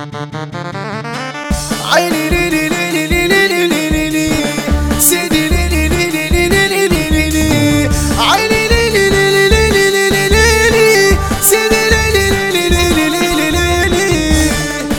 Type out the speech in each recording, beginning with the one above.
عيني لي لي لي لي لي لي لي لي لي سيدي لي لي لي لي لي لي لي لي لي عيني لي لي لي لي لي لي لي لي لي سيدي لي لي لي لي لي لي لي لي لي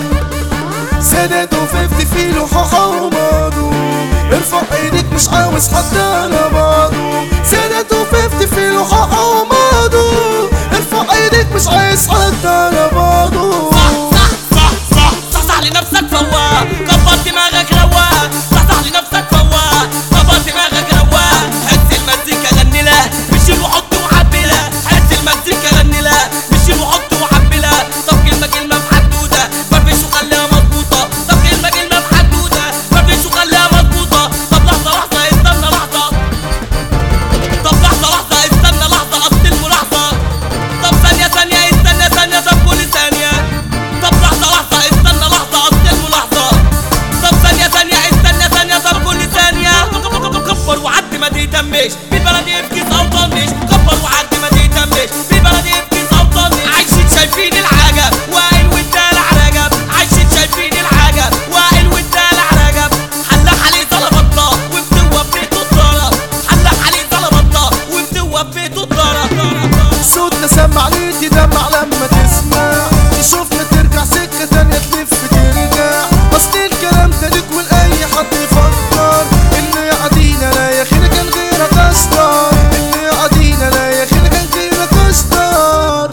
سادات وففت في لوحة وماضو ارفع ايدك مش عاوز حد على بعضه سادات وففت في لوحة وماضو ارفع ايدك مش عايز حد على بعضه صح صح صح صح صح لنفسك فواق كبر دماغك رواق صح صح لنفسك فواق كبر دماغك رواق هز المزيكا غني لها مشي وحط وعبي لها هز المزيكا غني لها مشي وحط وعبي لها طب كلمة كلمة محدودة مفيش وخليها مظبوطة طب كلمة كلمة محدودة مفيش وخليها مظبوطة طب لحظة لحظة استنى لحظة طب لحظة لحظة استنى لحظة أصل الملاحظة طب ثانية ثانية استنى ثانية طب كل ثانية طب لحظة لحظة استنى لحظة أصل الملاحظة طب ثانية ثانية استنى ثانية طب كل ثانية كبر وعدي ما تهتمش في بلد يبكي أو طنش كبر وعدي ما تهتمش في بلد يبكي أو طنش عايشين شايفين العجب واقل والدلع رجب عايشين شايفين العجب واقل والدلع رجب حلق عليه طلبطة وبتوه ببيته الضرب حلق عليه طلبطة وبتوه ببيته الضرب صوتنا سمع ليه تدمع لما تسمع تشوفنا ترجع سكة تانية تلف ترجع اصل الكلام ده ليك ولأي حد يفكر اللي يعدينا لا يا اخي كان غيرك اشطر اللي يعدينا لا يا اخي كان غيرك اشطر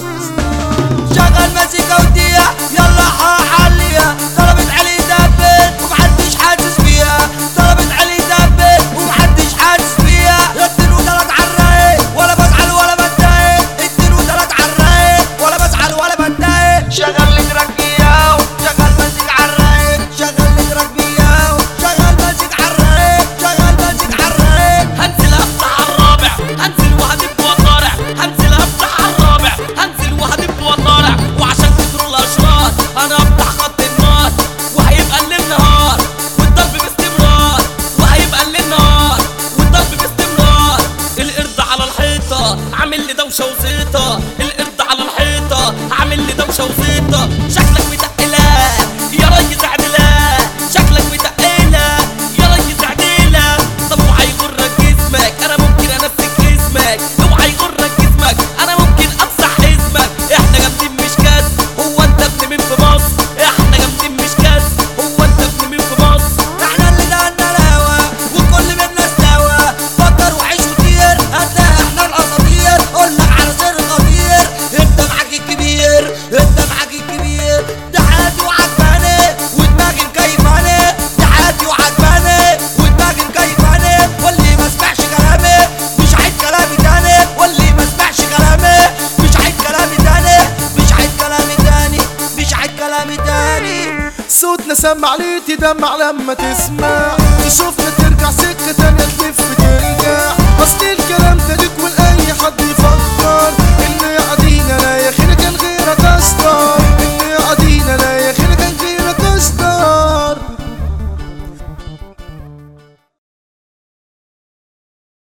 شغل مزيكا ودية يلا ححليها طلبت علي دبل ومحدش حاسس بيها طلبت علي دبل ومحدش حاسس بيها اتنين وتلات عالرايق ولا بزعل ولا بتضايق اتنين وتلات عالرايق ولا بزعل ولا بتضايق شغل لك ركبية شغل مزيك عالرايق شغل لك ركبية شغل مزيك عالرايق شغل مزيك عالرايق هنزل افتح الرابع هنزل وهدب وطارع هنزل افتح الرابع هنزل وهدب وطارع وعشان كتروا الاشرار انا افتح خط النار وهيبقى الليل نهار والضرب باستمرار وهيبقى الليل نهار والضرب باستمرار القرد على الحيطة عامل لي دوشة وزيطة القرد على الحيطة عامل لي دوشة وزيطة شكلك متقلة يا ريس اعدلها شكلك متقلة يا ريس اعدلها طب اوعى يغرك جسمك انا ممكن انسك اسمك اوعى يغرك جسمك انا ممكن امسح اسمك احنا جامدين مش كاس هو انت ابن مين في مصر احنا جامدين مش كاس هو انت ابن مين في مصر احنا اللي دهنا الهوا وكل منا سوا فكر وعيش وطير هتلاقي احنا الاساطير قول لك على سر خطير انت معاك الكبير انت معاك الكبير ده حياتي وعجباني ودماغي مكيفاني ده حياتي وعجباني ودماغي مكيفاني واللي ما سمعش كلامي مش عيد كلامي تاني واللي ما سمعش كلامي مش عيد كلامي تاني مش عيد كلامي تاني مش عيد كلامي تاني صوتنا سمع ليه تدمع لما تسمع تشوفنا ترجع سكة تانية تلف ترجع اصل الكلام